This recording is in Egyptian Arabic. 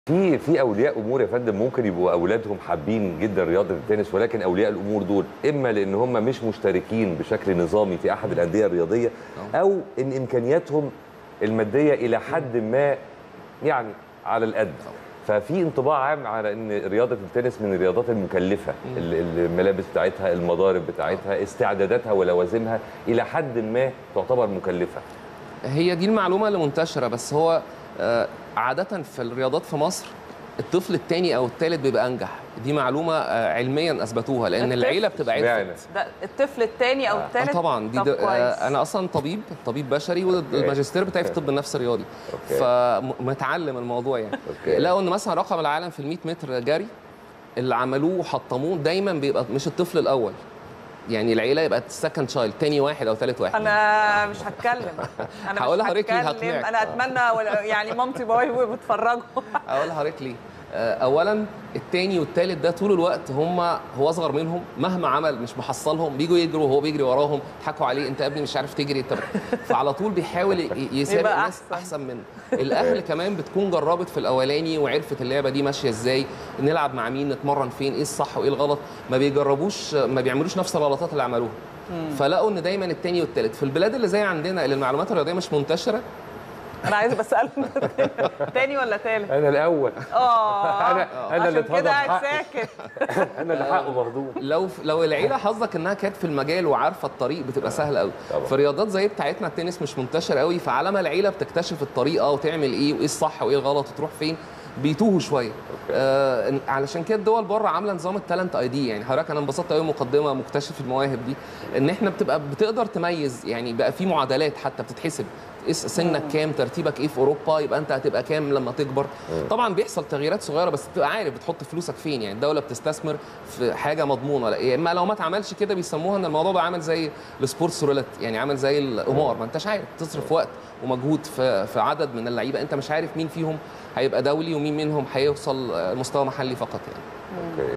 في في اولياء امور يا فندم ممكن يبقوا اولادهم حابين جدا رياضه التنس ولكن اولياء الامور دول اما لان هم مش مشتركين بشكل نظامي في احد الانديه الرياضيه او ان امكانياتهم الماديه الى حد ما يعني على القد ففي انطباع عام على ان رياضه التنس من الرياضات المكلفه ال- الملابس بتاعتها المضارب بتاعتها استعداداتها ولوازمها الى حد ما تعتبر مكلفه هي دي المعلومه اللي منتشره بس هو آه، عاده في الرياضات في مصر الطفل الثاني او الثالث بيبقى انجح دي معلومه آه، علميا اثبتوها لان الطفل؟ العيله بتبقى اشمعنى؟ عرفت ده الطفل الثاني او آه الثالث طبعا دي طب ده كويس. آه انا اصلا طبيب طبيب بشري والماجستير بتاعي في الطب النفسي الرياضي أوكي. فمتعلم الموضوع يعني أوكي. لقوا ان مثلا رقم العالم في ال 100 متر جري اللي عملوه وحطموه دايما بيبقى مش الطفل الاول يعني العيله يبقى السكند تشايلد تاني واحد او ثالث واحد انا مش هتكلم انا هقول مش لحضرتك ليه هتكلم هقنعك. انا اتمنى ولا- يعني مامتي باباي وهو بيتفرجوا اقول لحضرتك ليه آه، اولا التاني والتالت ده طول الوقت هم هو اصغر منهم مهما عمل مش محصلهم بيجوا يجروا وهو بيجري وراهم يضحكوا عليه انت يا ابني مش عارف تجري انت فعلى طول بيحاول ي- يسابق يبقى ناس أحسن. احسن منه الاهل كمان بتكون جربت في الاولاني وعرفت اللعبه دي ماشيه ازاي نلعب مع مين نتمرن فين ايه الصح وايه الغلط ما بيجربوش ما بيعملوش نفس الغلطات اللي عملوها فلقوا ان دايما التاني والتالت في البلاد اللي زي عندنا اللي المعلومات الرياضيه مش منتشره انا عايزه بساله تاني ولا تالت انا الاول اه انا انا اللي عشان كده اتهضم قاعد حقي ساكت انا اللي حقه مهضوم لو لو العيله حظك انها كانت في المجال وعارفه الطريق بتبقى سهله قوي طبعا. في رياضات زي بتاعتنا التنس مش منتشر قوي فعلى ما العيله بتكتشف الطريقه وتعمل ايه وايه الصح وايه الغلط وتروح فين بيتوهوا شويه آه علشان كده الدول بره عامله نظام التالنت اي دي يعني حضرتك انا انبسطت قوي مقدمه مكتشف المواهب دي ان احنا بتبقى بتقدر تميز يعني بقى في معادلات حتى بتتحسب اس- سنك كام ترتيبك ايه في اوروبا يبقى انت هتبقى كام لما تكبر طبعا بيحصل تغييرات صغيره بس تبقى عارف بتحط فلوسك فين يعني الدوله بتستثمر في حاجه مضمونه لا يا اما لو ما اتعملش كده بيسموها ان الموضوع ده عامل زي السبورتس رولت يعني عامل زي القمار ما انتش عارف تصرف وقت ومجهود في في عدد من اللعيبه انت مش عارف مين فيهم هيبقى دولي ومين منهم هيوصل آه، مستوى محلي فقط يعني اوكي